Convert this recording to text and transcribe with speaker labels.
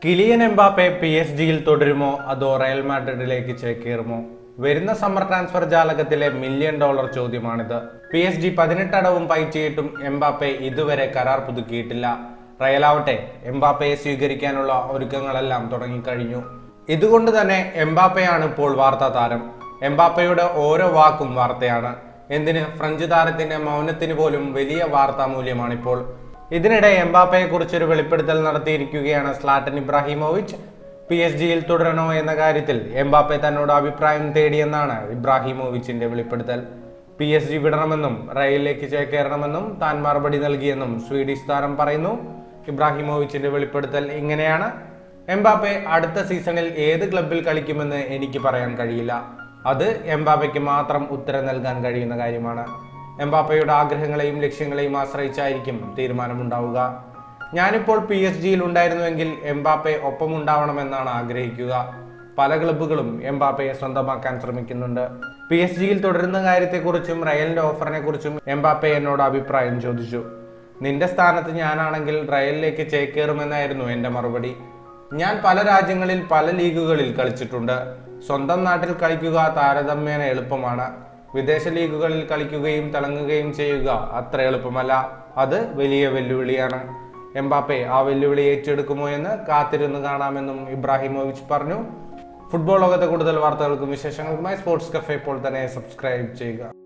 Speaker 1: Kylian Mbappe P S ജിയിൽ തുടരുമോ അതോ Real മാഡ്രിഡിലേക്ക് ചേക്കേറുമോ വരുന്ന സമ്മർ ട്രാൻസ്ഫർ ജാലകത്തിലെ മില്യൺ ഡോളർ ചോദ്യമാണിത് പി എസ് ജി പതിനെട്ടടവും പയറ്റിയിട്ടും എംബാപ്പെ ഇതുവരെ കരാർ പുതുക്കിയിട്ടില്ല റയലാവട്ടെ എംബാപ്പയെ സ്വീകരിക്കാനുള്ള ഒരുക്കങ്ങളെല്ലാം തുടങ്ങിക്കഴിഞ്ഞു ഇതുകൊണ്ട് തന്നെ എംബാപ്പയാണ് ഇപ്പോൾ വാർത്താ താരം എംബാപ്പയുടെ ഓരോ വാക്കും വാർത്തയാണ് എന്തിന് ഫ്രഞ്ച് താരത്തിന്റെ മൗനത്തിന് പോലും വലിയ വാർത്താ മൂല്യമാണിപ്പോൾ ഇതിനിടെ എംബാപ്പയെ കുറിച്ചൊരു വെളിപ്പെടുത്തൽ നടത്തിയിരിക്കുകയാണ് സ്ലാട്ടൻ ഇബ്രാഹിമോവിച്ച് പി എസ് ജിയിൽ തുടരണോ എന്ന കാര്യത്തിൽ എംബാപ്പെ തന്നോട് അഭിപ്രായം തേടിയെന്നാണ് ഇബ്രാഹിമോവിച്ചിന്റെ വെളിപ്പെടുത്തൽ പി എസ് ജി വിടണമെന്നും റയലിലേക്ക് ചേക്കേറണമെന്നും താൻ മറുപടി നൽകിയെന്നും സ്വീഡിഷ് താരം പറയുന്നു ഇബ്രാഹിമോവിച്ചിന്റെ വെളിപ്പെടുത്തൽ ഇങ്ങനെയാണ് എംബാപ്പെ അടുത്ത സീസണിൽ ഏത് ക്ലബിൽ കളിക്കുമെന്ന് എനിക്ക് പറയാൻ കഴിയില്ല അത് എംബാപ്പയ്ക്ക് മാത്രം ഉത്തരം നൽകാൻ കഴിയുന്ന കാര്യമാണ് എംബാപ്പയുടെ ആഗ്രഹങ്ങളെയും ലക്ഷ്യങ്ങളെയും ആശ്രയിച്ചായിരിക്കും തീരുമാനമുണ്ടാവുക ഞാനിപ്പോൾ പി എസ് ജിയിൽ ഉണ്ടായിരുന്നുവെങ്കിൽ എംബാപ്പെ ഒപ്പമുണ്ടാവണമെന്നാണ് ആഗ്രഹിക്കുക പല ക്ലബ്ബുകളും എംബാപ്പയെ സ്വന്തമാക്കാൻ ശ്രമിക്കുന്നുണ്ട് പി എസ് ജിയിൽ തുടരുന്ന കാര്യത്തെക്കുറിച്ചും റയലിന്റെ ഓഫറിനെ കുറിച്ചും എംബാപ്പെ എന്നോട് അഭിപ്രായം ചോദിച്ചു നിന്റെ സ്ഥാനത്ത് ഞാനാണെങ്കിൽ റയലിലേക്ക് ചേക്കേറുമെന്നായിരുന്നു എൻ്റെ മറുപടി ഞാൻ പല രാജ്യങ്ങളിൽ പല ലീഗുകളിൽ കളിച്ചിട്ടുണ്ട് സ്വന്തം നാട്ടിൽ കളിക്കുക താരതമ്യേന എളുപ്പമാണ് വിദേശ ലീഗുകളിൽ കളിക്കുകയും തിളങ്ങുകയും ചെയ്യുക അത്ര എളുപ്പമല്ല അത് വലിയ വെല്ലുവിളിയാണ് എംബാപ്പെ ആ വെല്ലുവിളി ഏറ്റെടുക്കുമോ എന്ന് കാത്തിരുന്ന് കാണാമെന്നും ഇബ്രാഹിമോവിച്ച് പറഞ്ഞു ഫുട്ബോൾ ലോകത്തെ കൂടുതൽ വാർത്തകൾക്കും വിശേഷങ്ങൾക്കുമായി സ്പോർട്സ് കഫേ ഇപ്പോൾ തന്നെ സബ്സ്ക്രൈബ് ചെയ്യുക